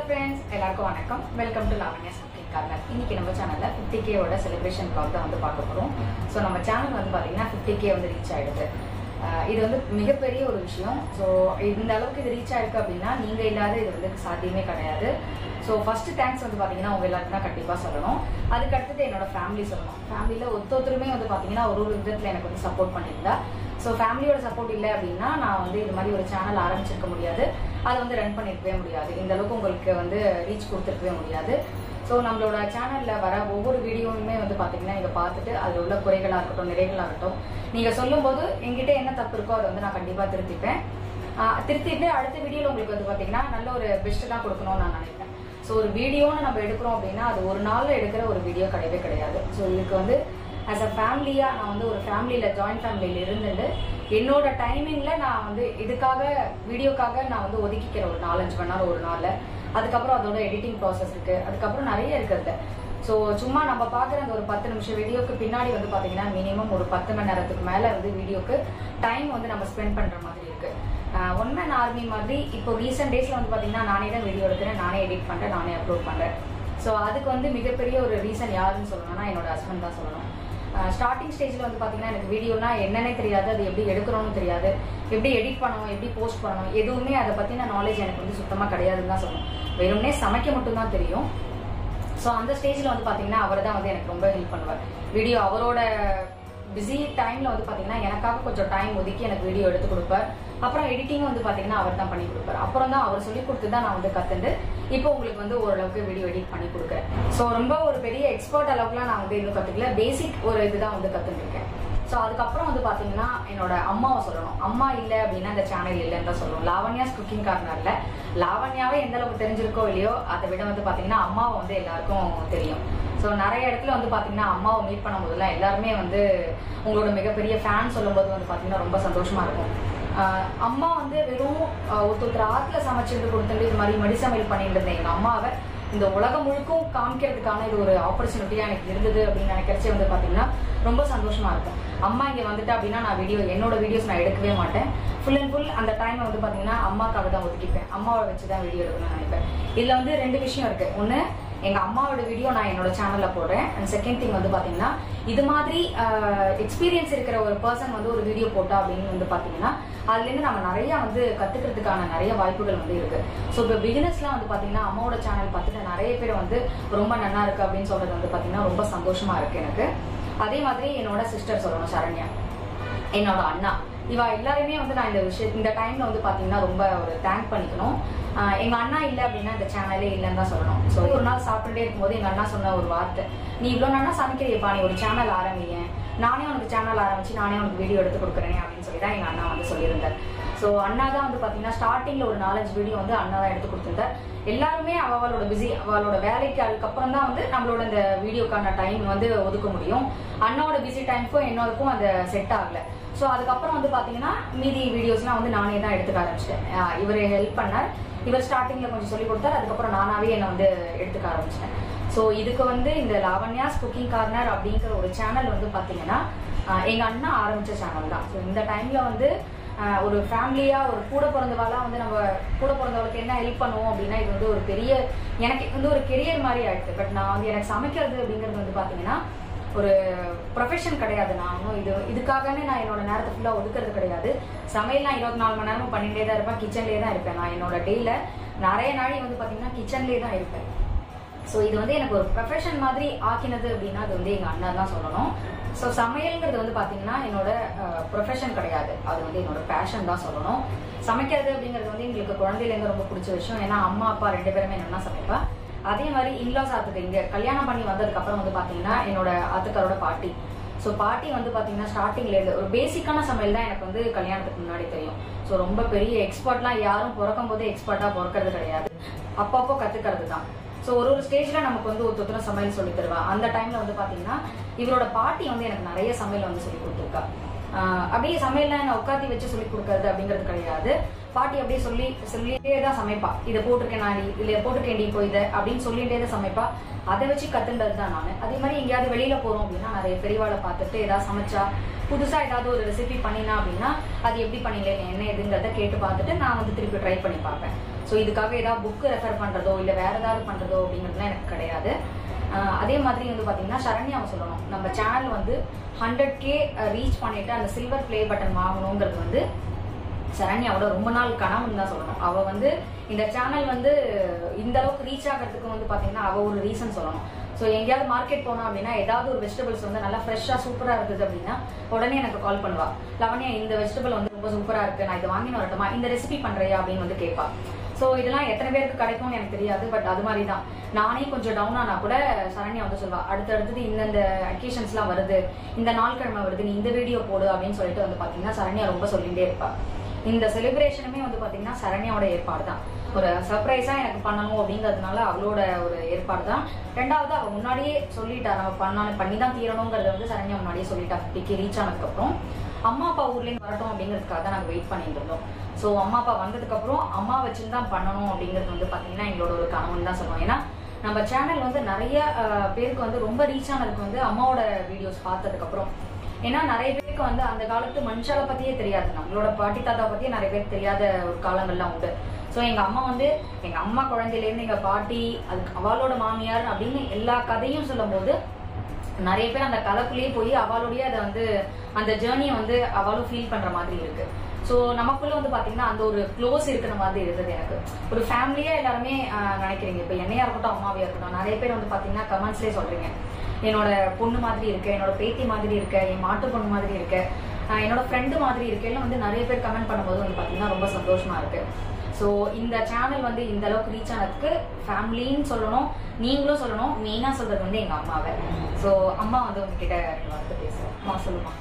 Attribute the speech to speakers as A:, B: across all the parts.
A: friends எல்லாருக்கும் வணக்கம் welcome to Lavanya cooking corner இன்னைக்கு நம்ம சேனல்ல 50k கேவோட செலிப்ரேஷன் vlog தான் வந்து பார்க்க போறோம் ஸோ நம்ம சேனல் வந்து பாத்தீங்கன்னா 50k கே வந்து ரீச் ஆயிடுது அஹ் இது வந்து மிகப்பெரிய ஒரு விஷயம் ஸோ இந்த அளவுக்கு இது ரீச் ஆயிருக்கு அப்படின்னா நீங்க இல்லாத இது வந்து சாத்தியமே கிடையாது ஸோ ஃபர்ஸ்ட் தேங்க்ஸ் வந்து பாத்தீங்கன்னா உங்க எல்லாருக்கும் தான் கண்டிப்பா சொல்லணும் அதுக்கு அடுத்தது என்னோட ஃபேமிலி சொல்லணும் ஃபேமிலியில ஒருத்தொருத்தருமே வந்து பாத்தீங்கன்னா ஒரு ஒரு விதத்துல எனக்கு வந்து சப்போர்ட் பண்ணியிருந்தா ஸோ ஃபேமிலியோட சப்போர்ட் இல்லை அப்படின்னா நான் வந்து இது மாதிரி ஒரு சேனல் ஆரம்பிச்சிருக்க முடியாது அதை வந்து ரன் பண்ணிருக்கவே முடியாது இந்த அளவுக்கு உங்களுக்கு வந்து ரீச் கொடுத்துருக்கவே முடியாது ஸோ நம்மளோட சேனல்ல வர ஒவ்வொரு வீடியோவுமே வந்து பாத்தீங்கன்னா நீங்க பார்த்துட்டு அதில் உள்ள குறைகளா இருக்கட்டும் நிறைகளா இருக்கட்டும் நீங்க சொல்லும்போது என்கிட்ட என்ன தப்பு இருக்கோ அதை வந்து நான் கண்டிப்பா திருத்திப்பேன் ஆஹ் திருத்திட்டு அடுத்த வீடியோல உங்களுக்கு வந்து பாத்தீங்கன்னா நல்ல ஒரு பெஸ்ட் தான் கொடுக்கணும்னு நான் நினைப்பேன் ஸோ ஒரு வீடியோன்னு நம்ம எடுக்கிறோம் அப்படின்னா அது ஒரு நாள்ல எடுக்கிற ஒரு வீடியோ கிடையவே கிடையாது ஸோ இதுக்கு வந்து ஆஸ் அ ஃபேமிலியா நான் வந்து ஒரு ஃபேமிலியில ஜாயிண்ட் ஃபேமிலியில இருந்துட்டு என்னோட டைமிங்ல நான் வந்து இதுக்காக வீடியோக்காக நான் வந்து ஒதுக்கிக்கிறேன் ஒரு நாலஞ்சு மணி நேரம் ஒரு நாள்ல அதுக்கப்புறம் அதோட எடிட்டிங் ப்ராசஸ் இருக்கு அதுக்கப்புறம் நிறைய இருக்கிறது ஸோ சும்மா நம்ம பார்க்குற அந்த ஒரு பத்து நிமிஷம் வீடியோக்கு பின்னாடி வந்து பாத்தீங்கன்னா மினிமம் ஒரு பத்து மணி நேரத்துக்கு மேல வந்து வீடியோக்கு டைம் வந்து நம்ம ஸ்பெண்ட் பண்ற மாதிரி இருக்கு ஒன் மேன் ஆர்மி மாதிரி இப்போ ரீசெண்ட் டேஸ்ல வந்து பாத்தீங்கன்னா நானே தான் வீடியோ எடுக்கிறேன் நானே எடிட் பண்றேன் நானே அப்லோட் பண்றேன் ஸோ அதுக்கு வந்து மிகப்பெரிய ஒரு ரீசன் யாருன்னு சொல்லணும்னா என்னோட ஹஸ்பண்ட் தான் சொல்லணும் ஸ்டார்டிங் ஸ்டேஜ்ல வந்து பாத்தீங்கன்னா எனக்கு வீடியோனா என்னன்னே தெரியாது அது எப்படி எடுக்கணும்னு தெரியாது எப்படி எடிட் பண்ணணும் எப்படி போஸ்ட் பண்ணணும் எதுவுமே அதை பத்தின நாலேஜ் எனக்கு வந்து சுத்தமா கிடையாதுன்னு தான் சொல்லணும் வெறும்னே சமைக்க மட்டும் தான் தெரியும் ஸோ அந்த ஸ்டேஜ்ல வந்து பாத்தீங்கன்னா அவர் தான் வந்து எனக்கு ரொம்ப ஹெல்ப் பண்ணுவார் வீடியோ அவரோட பிஸி டைம்ல வந்து பாத்தீங்கன்னா எனக்காக கொஞ்சம் டைம் ஒதுக்கி எனக்கு வீடியோ எடுத்து கொடுப்பார் அப்புறம் எடிட்டிங் வந்து பாத்தீங்கன்னா அவர் தான் பண்ணி கொடுப்பார் அப்புறம் தான் அவர் சொல்லி கொடுத்து தான் நான் வந்து கத்துண்டு இப்போ உங்களுக்கு வந்து ஓரளவுக்கு வீடியோ எடிட் பண்ணி கொடுக்குறேன் ஸோ ரொம்ப ஒரு பெரிய எக்ஸ்பர்ட் அளவுக்குலாம் நான் வந்து இன்னும் கத்துக்கல பேசிக் ஒரு இதுதான் வந்து கத்துருக்கேன் ஸோ அதுக்கப்புறம் வந்து பாத்தீங்கன்னா என்னோட அம்மாவை சொல்லணும் அம்மா இல்லை அப்படின்னா இந்த சேனல் இல்லைன்னு தான் சொல்லணும் லாவண்யாஸ் குக்கிங் கார்னர்ல லாவண்யாவே எந்த அளவுக்கு தெரிஞ்சிருக்கோ இல்லையோ அதை விட வந்து பாத்தீங்கன்னா அம்மாவை வந்து எல்லாருக்கும் தெரியும் ஸோ நிறைய இடத்துல வந்து பாத்தீங்கன்னா அம்மாவை மீட் பண்ணும்போதெல்லாம் எல்லாருமே வந்து உங்களோட மிகப்பெரிய ஃபேன் சொல்லும்போது வந்து பாத்தீங்கன்னா ரொம்ப சந்தோஷமா இருக்கும் ஆஹ் அம்மா வந்து வெறும் ஆஹ் ஒருத்தர் ஆத்துல சமைச்சிட்டு கொடுத்துட்டு இது மாதிரி மடிசமையல் பண்ணிட்டு இருந்தேன் எங்க அம்மாவை இந்த உலகம் முழுக்கும் காமிக்கிறதுக்கான இது ஒரு ஆப்பர்ச்சுனிட்டியா எனக்கு இருந்தது அப்படின்னு நினைக்கிறச்சே வந்து பாத்தீங்கன்னா ரொம்ப சந்தோஷமா இருக்கும் அம்மா இங்க வந்துட்டு அப்படின்னா நான் வீடியோ என்னோட வீடியோஸ் நான் எடுக்கவே மாட்டேன் ஃபுல் அண்ட் ஃபுல் அந்த டைமை வந்து பாத்தீங்கன்னா அம்மாக்காக தான் ஒதுக்கிப்பேன் அம்மாவை வச்சு தான் வீடியோ எடுக்கணும்னு நினைப்பேன் இதுல வந்து ரெண்டு விஷயம் இருக்கு ஒண்ணு எங்க அம்மாவோட வீடியோ நான் என்னோட சேனல்ல போடுறேன் அண்ட் செகண்ட் திங் வந்து பாத்தீங்கன்னா இது மாதிரி எக்ஸ்பீரியன்ஸ் இருக்கிற ஒரு பர்சன் வந்து ஒரு வீடியோ போட்டா அப்படின்னு வந்து பாத்தீங்கன்னா அதுல இருந்து நம்ம நிறைய வந்து கத்துக்கிறதுக்கான நிறைய வாய்ப்புகள் வந்து இருக்கு ஸோ இப்போ பிகினர்ஸ்லாம் வந்து பாத்தீங்கன்னா அம்மாவோட சேனல் பார்த்துட்டு நிறைய பேர் வந்து ரொம்ப நல்லா இருக்கு அப்படின்னு சொல்றது வந்து பாத்தீங்கன்னா ரொம்ப சந்தோஷமா இருக்கு எனக்கு அதே மாதிரி என்னோட சிஸ்டர் சொல்லணும் சரண்யா என்னோட அண்ணா இவ எல்லாருமே வந்து நான் இந்த விஷயம் இந்த டைம்ல வந்து பாத்தீங்கன்னா ரொம்ப ஒரு தேங்க் பண்ணிக்கணும் ஆஹ் எங்க அண்ணா இல்ல அப்படின்னா இந்த சேனலே இல்லைன்னு தான் சொல்லணும் ஸோ ஒரு நாள் சாப்பிட்டுட்டே இருக்கும்போது எங்க அண்ணா சொன்ன ஒரு வார்த்தை நீ இவ்வளவு நாளா சமைக்கிறியப்பா நீ ஒரு சேனல் ஆரம்பிங்க நானே உனக்கு சேனல் ஆரம்பிச்சு நானே உனக்கு வீடியோ எடுத்து கொடுக்குறேன் அப்படின்னு சொல்லி தான் எங்க அண்ணா வந்து சொல்லியிருந்தார் ஸோ அண்ணா தான் வந்து பாத்தீங்கன்னா ஸ்டார்டிங்ல ஒரு நாலஞ்சு வீடியோ வந்து அண்ணா தான் எடுத்து கொடுத்திருந்தார் எல்லாருமே அவளோட பிஸி அவளோட வேலைக்கு அதுக்கப்புறம் தான் வந்து நம்மளோட இந்த வீடியோக்கான டைம் வந்து ஒதுக்க முடியும் அண்ணாவோட பிஸி டைமுக்கும் என்னோடக்கும் அந்த செட் ஆகல ஸோ அதுக்கப்புறம் வந்து பாத்தீங்கன்னா மீதி வீடியோஸ்லாம் வந்து நானே தான் எடுத்துக்க ஆரம்பிச்சிட்டேன் இவர் ஹெல்ப் பண்ணார் இவர் ஸ்டார்டிங்ல கொஞ்சம் சொல்லி கொடுத்தார் அதுக்கப்புறம் நானாவே என்னை வந்து எடுத்துக்க ஆரம்பிச்சிட்டேன் ஸோ இதுக்கு வந்து இந்த லாவண்யாஸ் குக்கிங் கார்னர் அப்படிங்கிற ஒரு சேனல் வந்து பாத்தீங்கன்னா ஆஹ் எங்க அண்ணா ஆரம்பிச்ச சேனல் தான் ஸோ இந்த டைம்ல வந்து ஆஹ் ஒரு ஃபேமிலியா ஒரு கூட பிறந்தவாளா வந்து நம்ம கூட பிறந்தவளுக்கு என்ன ஹெல்ப் பண்ணுவோம் அப்படின்னா இது வந்து ஒரு பெரிய எனக்கு இது வந்து ஒரு கெரியர் மாதிரி ஆயிடுச்சு பட் நான் வந்து எனக்கு சமைக்கிறது அப்படிங்கிறது வந்து பாத்தீங்கன்னா ஒரு ப்ரொஃபஷன் கிடையாது நான் ஒன்றும் இது இதுக்காகவே நான் என்னோட நேரத்தை ஃபுல்லாக ஒதுக்குறது கிடையாது சமையல் நான் இருபத்தி நாலு மணி நேரமும் பண்ணிட்டே தான் இருப்பேன் கிச்சன்லேயே தான் இருப்பேன் நான் என்னோட டேல நிறைய நாள் வந்து பார்த்தீங்கன்னா கிச்சன்லேயே தான் இருப்பேன் ஸோ இது வந்து எனக்கு ஒரு ப்ரொஃபஷன் மாதிரி ஆக்கினது அப்படின்னா அது வந்து எங்க அண்ணா தான் சொல்லணும் ஸோ சமையல்ங்கிறது வந்து பாத்தீங்கன்னா என்னோட ப்ரொஃபஷன் கிடையாது அது வந்து என்னோட பேஷன் தான் சொல்லணும் சமைக்கிறது அப்படிங்கிறது வந்து எங்களுக்கு குழந்தையிலேருந்து ரொம்ப பிடிச்ச விஷயம் ஏன்னா அம்மா அப்பா ரெண்டு பேருமே நல்லா சமைப்பா அதே மாதிரி இன்லாஸ் ஆத்துக்கு இங்க கல்யாணம் பண்ணி வந்ததுக்கு அப்புறம் வந்து பாத்தீங்கன்னா என்னோட ஆத்துக்காரோட பாட்டி ஸோ பாட்டி வந்து பாத்தீங்கன்னா ஸ்டார்டிங்ல இருந்து ஒரு பேசிக்கான சமையல் தான் எனக்கு வந்து கல்யாணத்துக்கு முன்னாடி தெரியும் ஸோ ரொம்ப பெரிய எக்ஸ்பர்ட்லாம் யாரும் பிறக்கும் போதே எக்ஸ்பர்ட்டா பிறக்கிறது கிடையாது அப்பப்போ கத்துக்கிறது தான் ஸோ ஒரு ஒரு ஸ்டேஜ்ல நமக்கு வந்து ஒருத்தர் சமையல் சொல்லி தருவா அந்த டைம்ல வந்து பாத்தீங்கன்னா இவரோட பாட்டி வந்து எனக்கு நிறைய சமையல் வந்து சொல்லி கொடுத்துருக்கா ஆஹ் அப்படியே சமையல்லாம் என்ன உட்காத்தி வச்சு சொல்லி கொடுக்கறது அப்படிங்கிறது கிடையாது பாட்டி அப்படியே சொல்லி சொல்லிட்டே தான் சமைப்பா இதை போட்டிருக்கேன் நான் இதுல போட்டிருக்கேன் இப்போ இதை அப்படின்னு சொல்லிட்டே தான் சமைப்பா அதை வச்சு கத்துன்றது தான் நான் அதே மாதிரி எங்கேயாவது வெளியில போறோம் அப்படின்னா நிறைய பெரியவாளை பார்த்துட்டு ஏதாவது சமைச்சா புதுசா ஏதாவது ஒரு ரெசிபி பண்ணினா அப்படின்னா அது எப்படி பண்ணீங்க என்ன எதுங்கிறத கேட்டு பார்த்துட்டு நான் வந்து திருப்பி ட்ரை பண்ணி பார்ப்பேன் ஸோ இதுக்காக ஏதாவது புக்கு ரெஃபர் பண்ணுறதோ இல்லை வேற ஏதாவது பண்ணுறதோ அப்படிங்கிறதுலாம் எனக்கு கிடையாது ஆஹ் அதே மாதிரி வந்து பார்த்தீங்கன்னா சரண்யாவை சொல்லணும் நம்ம சேனல் வந்து ஹண்ட்ரட் கே ரீச் பண்ணிட்டு அந்த சில்வர் ப்ளே பட்டன் வாங்கணுங்கிறது வந்து சரண்யாவோட ரொம்ப நாள் கனவுன்னு தான் சொல்லணும் அவ வந்து இந்த சேனல் வந்து இந்த அளவுக்கு ரீச் ஆகிறதுக்கு வந்து பாத்தீங்கன்னா அவ ஒரு ரீசன் சொல்லணும் ஸோ எங்கேயாவது மார்க்கெட் போனோம் அப்படின்னா ஏதாவது ஒரு வெஜிடபிள்ஸ் வந்து நல்லா ஃப்ரெஷ்ஷாக சூப்பராக இருக்குது அப்படின்னா உடனே எனக்கு கால் பண்ணுவா லவண்யா இந்த வெஜிடபிள் வந்து ரொம்ப சூப்பராக இருக்கு நான் இதை வாங்கின்னு வரட்டுமா இந்த ரெசிபி பண்றியா அப்படின்னு வந்து கேட்பா ஸோ இதெல்லாம் எத்தனை பேருக்கு கிடைக்கும்னு எனக்கு தெரியாது பட் அது மாதிரி தான் நானே கொஞ்சம் டவுன் ஆனா கூட சரண்யா வந்து சொல்வா அடுத்தடுத்தது இந்தந்த அக்கேஷன்ஸ்லாம் வருது இந்த நாள் கிழமை வருது நீ இந்த வீடியோ போடு அப்படின்னு சொல்லிட்டு வந்து பாத்தீங்கன்னா சரண்யா ரொம்ப சொல்லிட்டே இருப்பா இந்த செலிப்ரேஷனுமே வந்து பாத்தீங்கன்னா சரண்யாவோட ஏற்பாடு தான் ஒரு சர்ப்ரைஸா எனக்கு பண்ணணும் அப்படிங்கிறதுனால அவளோட ஒரு ஏற்பாடு தான் ரெண்டாவது அவ முன்னாடியே சொல்லிட்டா நம்ம பண்ண பண்ணி தான் தீரணுங்கிறத வந்து சரண்யா முன்னாடியே சொல்லிட்டா ஃபிஃப்டிக்கு ரீச் ஆனதுக்கப்புறம் அம்மா அப்பா ஊர்லேருந்து வரட்டும் அப்படிங்கிறதுக்காக தான் நாங்கள் வெயிட் பண்ணிட்டு இருந்தோம் ஸோ அம்மா அப்பா வந்ததுக்கு அப்புறம் அம்மா வச்சுன்னு தான் பண்ணணும் அப்படிங்கிறது வந்து பாத்தீங்கன்னா எங்களோட ஒரு கனவுன்னு தான் சொல்லுவோம் ஏன்னா நம்ம சேனல் வந்து நிறைய அஹ், பேருக்கு வந்து ரொம்ப ரீச் ஆனதுக்கு வந்து அம்மாவோட வீடியோஸ் பார்த்ததுக்கு அப்புறம் ஏன்னா நிறைய பேருக்கு வந்து அந்த காலத்து மனுஷால பத்தியே தெரியாது நம்மளோட பாட்டி தாத்தா பத்தியே நிறைய பேருக்கு தெரியாத ஒரு காலங்கள்லாம் உண்டு ஸோ எங்க அம்மா வந்து எங்க அம்மா குழந்தையில இருந்து எங்க பாட்டி அதுக்கு அவளோட மாமியார் அப்படின்னு எல்லா கதையும் சொல்லும்போது நிறைய பேர் அந்த கதைக்குள்ளேயே போய் அவளுடைய அதை வந்து அந்த ஜேர்னியை வந்து அவளும் ஃபீல் பண்ற மாதிரி இருக்கு ஸோ நமக்குள்ள வந்து பாத்தீங்கன்னா அந்த ஒரு க்ளோஸ் இருக்கிற மாதிரி இருந்தது எனக்கு ஒரு ஃபேமிலியா எல்லாருமே ஆஹ், நினைக்கிறீங்க இப்போ என்னையா இருக்கட்டும் அம்மாவியா இருக்கட்டும் நிறைய பேர் வந்து பாத்தீங்கன்னா கமெண்ட்ஸ்லேயே சொல்றீங்க என்னோட பொண்ணு மாதிரி இருக்க என்னோட பேத்தி மாதிரி இருக்க என் மாட்டு பொண்ணு மாதிரி இருக்க ஆஹ், என்னோட ஃப்ரெண்டு மாதிரி இருக்க எல்லாம் வந்து நிறைய பேர் கமெண்ட் பண்ணும்போது வந்து பாத்தீங்கன்னா ரொம்ப சந்தோஷமா இருக்கு ஸோ இந்த சேனல் வந்து இந்த அளவுக்கு ரீச் ஆனதுக்கு ஃபேமிலின்னு சொல்லணும் நீங்களும் சொல்லணும் மெயினா சொல்றது வந்து எங்க அம்மாவை ஸோ அம்மா வந்து உங்ககிட்ட ரெண்டு வார்த்தை பேசுறேன் அம்மா சொல்லுமா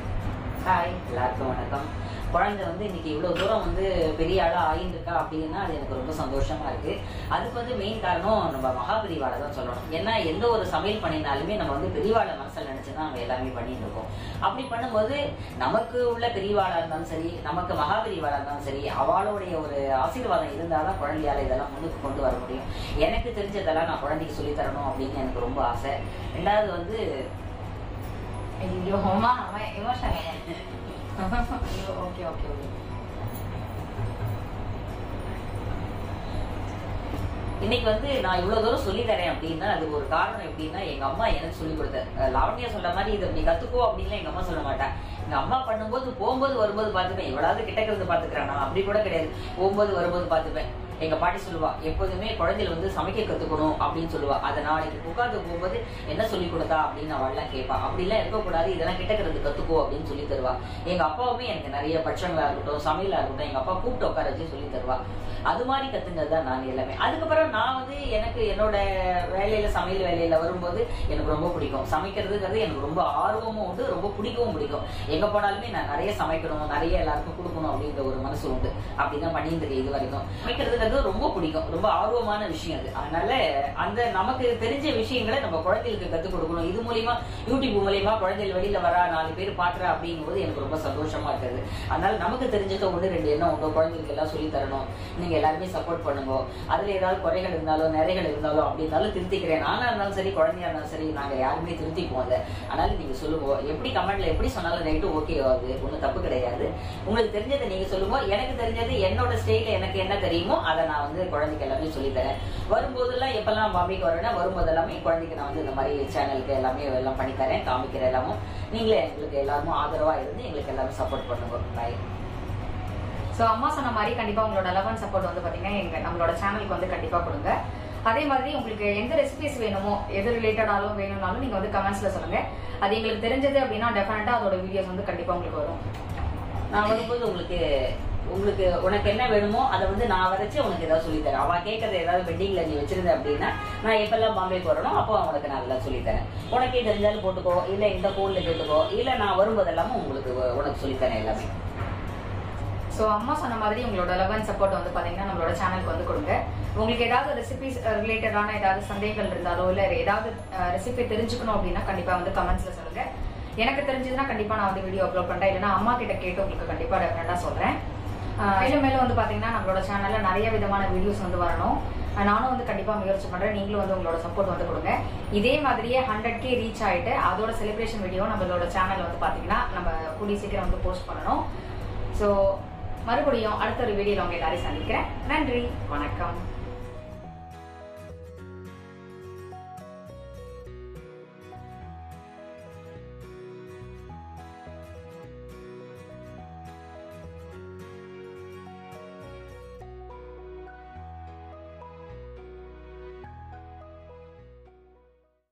B: ஹாய் எல்லாருக்கும் வணக்கம் குழந்தை வந்து இன்னைக்கு இவ்வளவு தூரம் வந்து பெரிய ஆளா ஆயிந்திருக்கா அப்படின்னா அது எனக்கு ரொம்ப சந்தோஷமா இருக்கு அதுக்கு வந்து மெயின் காரணம் நம்ம மகாபெரிவாளை தான் சொல்லணும் ஏன்னா எந்த ஒரு சமையல் பண்ணினாலுமே நம்ம வந்து பெரியவாளை மனசில் நினைச்சுதான் நம்ம எல்லாமே பண்ணிட்டு இருக்கோம் அப்படி பண்ணும்போது நமக்கு உள்ள பெரியவாளா இருந்தாலும் சரி நமக்கு மகாபெரிவாளா இருந்தாலும் சரி அவளுடைய ஒரு ஆசீர்வாதம் இருந்தாதான் குழந்தையால இதெல்லாம் முன்னுக்கு கொண்டு வர முடியும் எனக்கு தெரிஞ்சதெல்லாம் நான் குழந்தைக்கு சொல்லி தரணும் அப்படின்னு எனக்கு ரொம்ப ஆசை ரெண்டாவது வந்து
A: ஐயோ அம்மா அம்மா எமோஷன் ஐயோ ஓகே ஓகே ஓகே
B: இன்னைக்கு வந்து நான் இவ்வளவு தூரம் சொல்லி தரேன் அப்படின்னா அது ஒரு காரணம் எப்படின்னா எங்க அம்மா எனக்கு சொல்லி கொடுத்த அஹ் லாவண்யா சொல்ற மாதிரி இதை நீ கத்துக்கோ அப்படின்னு எங்க அம்மா சொல்ல மாட்டேன் எங்க அம்மா பண்ணும்போது போகும்போது வரும்போது பார்த்துப்பேன் எவ்வளவு கிட்டக்க இருந்து பாத்துக்கிறேன் நான் அப்படி கூட கிடையாது போகும்போது வரும்போது பார்த்துப்பேன் எங்க பாட்டி சொல்லுவா எப்போதுமே குழந்தைகள் வந்து சமைக்க கத்துக்கணும் அப்படின்னு சொல்லுவா அதை நாளைக்கு உட்காந்து போகும்போது என்ன சொல்லி கொடுத்தா அப்படின்னு அவள்லாம் கேட்பா அப்படிலாம் இருக்கக்கூடாது இதெல்லாம் கிட்டக்கிறது கத்துக்கோ அப்படின்னு சொல்லி தருவா எங்க அப்பாவுமே எனக்கு நிறைய பட்சங்களா இருக்கட்டும் சமையலா இருக்கட்டும் எங்க அப்பா கூப்பிட்டு உட்கார வச்சு சொல்லி தருவா அது மாதிரி கத்துனது தான் நான் எல்லாமே அதுக்கப்புறம் நான் வந்து எனக்கு என்னோட வேலையில சமையல் வேலையில வரும்போது எனக்கு ரொம்ப பிடிக்கும் சமைக்கிறதுங்கிறது எனக்கு ரொம்ப ஆர்வமும் உண்டு ரொம்ப பிடிக்கவும் பிடிக்கும் எங்க போனாலுமே நான் நிறைய சமைக்கணும் நிறைய எல்லாருக்கும் கொடுக்கணும் அப்படின்ற ஒரு மனசு உண்டு அப்படிதான் பண்ணிட்டு இருக்கேன் இது வரைக்கும் சமைக்கிறதுங்கிறது ரொம்ப பிடிக்கும் ரொம்ப ஆர்வமான விஷயம் அது அதனால அந்த நமக்கு தெரிஞ்ச விஷயங்களை நம்ம குழந்தைகளுக்கு கத்துக் கொடுக்கணும் இது மூலியமா யூடியூப் மூலியமா குழந்தைகள் வெளியில வரா நாலு பேர் பாக்குறா அப்படிங்கும்போது எனக்கு ரொம்ப சந்தோஷமா இருக்குது அதனால நமக்கு தெரிஞ்சதை ஒன்று ரெண்டு எண்ணம் உங்க குழந்தைகளுக்கு எல்லாம் சொல்லி தரணும் நீங்க எல்லாருமே சப்போர்ட் பண்ணுங்க அதுல ஏதாவது குறைகள் இருந்தாலும் நிறைகள் இருந்தாலும் அப்படி இருந்தாலும் திருத்திக்கிறேன் நானா இருந்தாலும் சரி குழந்தையா இருந்தாலும் சரி நாங்க யாருமே திருத்திக்குவோம் அதை அதனால நீங்க சொல்லுங்க எப்படி கமெண்ட்ல எப்படி சொன்னாலும் ரைட்டு ஓகே ஆகுது ஒன்றும் தப்பு கிடையாது உங்களுக்கு தெரிஞ்சதை நீங்க சொல்லுங்க எனக்கு தெரிஞ்சது என்னோட ஸ்டைல எனக்கு என்ன தெரியுமோ அதை நான் வந்து குழந்தைக்கு எல்லாமே சொல்லி தரேன் வரும்போதெல்லாம் எப்பெல்லாம் பாம்பிக்கு வரேன்னா வரும்போது எல்லாமே என் குழந்தைக்கு நான் வந்து இந்த மாதிரி சேனலுக்கு எல்லாமே எல்லாம் பண்ணி தரேன் காமிக்கிறேன் எல்லாமும் நீங்களே எங்களுக்கு எல்லாருமே ஆதரவா இருந்து எங்களுக்கு எல்லாமே சப்போர்ட் பண்ணுங்க பாய்
A: ஸோ அம்மா சொன்ன மாதிரி கண்டிப்பா உங்களோட லவ் அண்ட் சப்போர்ட் வந்து பாத்தீங்கன்னா எங்க நம்மளோட சேனலுக்கு வந்து கண்டிப்பா கொடுங்க அதே மாதிரி உங்களுக்கு எந்த ரெசிபிஸ் வேணுமோ எது ரிலேட்டடாலும் வேணும்னாலும் நீங்க வந்து கமெண்ட்ஸ்ல சொல்லுங்க அது எங்களுக்கு தெரிஞ்சது அப்படின்னா டெஃபினட்டா அதோட வீடியோஸ் வந்து கண்டிப்பா உங்களுக்கு வரும்
B: நான் வரும்போது உங்களுக்கு உங்களுக்கு உனக்கு என்ன வேணுமோ அதை வந்து நான் வரைச்சு உனக்கு ஏதாவது சொல்லி தரேன் அவ கேட்கறத ஏதாவது பெட்டிங்ல நீ வச்சிருந்த அப்படின்னா நான் எப்பெல்லாம் பாம்பே போறனோ அப்போ அவனுக்கு நான் அதெல்லாம் சொல்லி தரேன் உனக்கே தெரிஞ்சாலும் போட்டுக்கோ இல்ல இந்த போன்ல கேட்டுக்கோ இல்ல நான் வரும்போது எல்லாமே உங்களுக்கு உனக்கு சொல்லி தரேன் எல்லாமே
A: ஸோ அம்மா சொன்ன மாதிரி உங்களோட லவ் அண்ட் சப்போர்ட் வந்து பாத்தீங்கன்னா நம்மளோட சேனலுக்கு வந்து கொடுங்க உங்களுக்கு ஏதாவது ரெசிபிஸ் ரிலேட்டடான ஏதாவது சந்தேகங்கள் இருந்தாலோ இல்ல ஏதாவது ரெசிபி தெரிஞ்சுக்கணும் அப்படின்னா கண்டிப்பா வந்து கமெண்ட்ஸ்ல சொல்லுங்க எனக்கு தெரிஞ்சதுன்னா கண்டிப்பா நான் வந்து வீடியோ அப்லோட் பண்றேன் இல்லைன்னா அம்மா கிட்ட கேட்டு உங்களுக்கு கண்டிப்பா டெஃபினட்டா சொல்றேன் அஹ் மேலும் மேலும் வந்து பாத்தீங்கன்னா நம்மளோட சேனல்ல நிறைய விதமான வீடியோஸ் வந்து வரணும் அஹ் நானும் வந்து கண்டிப்பா முயற்சி பண்றேன் நீங்களும் வந்து உங்களோட சப்போர்ட் வந்து கொடுங்க இதே மாதிரியே ஹண்ட்ரட் கே ரீச் ஆயிட்டு அதோட செலிப்ரேஷன் வீடியோ நம்மளோட சேனல் வந்து பாத்தீங்கன்னா நம்ம கூடிய சீக்கிரம் வந்து போஸ்ட் பண்ணணும் ஸோ மறுபடியும் அடுத்த ஒரு வீடியோல உங்க எல்லாரையும் சந்திக்கிறேன் நன்றி வணக்கம்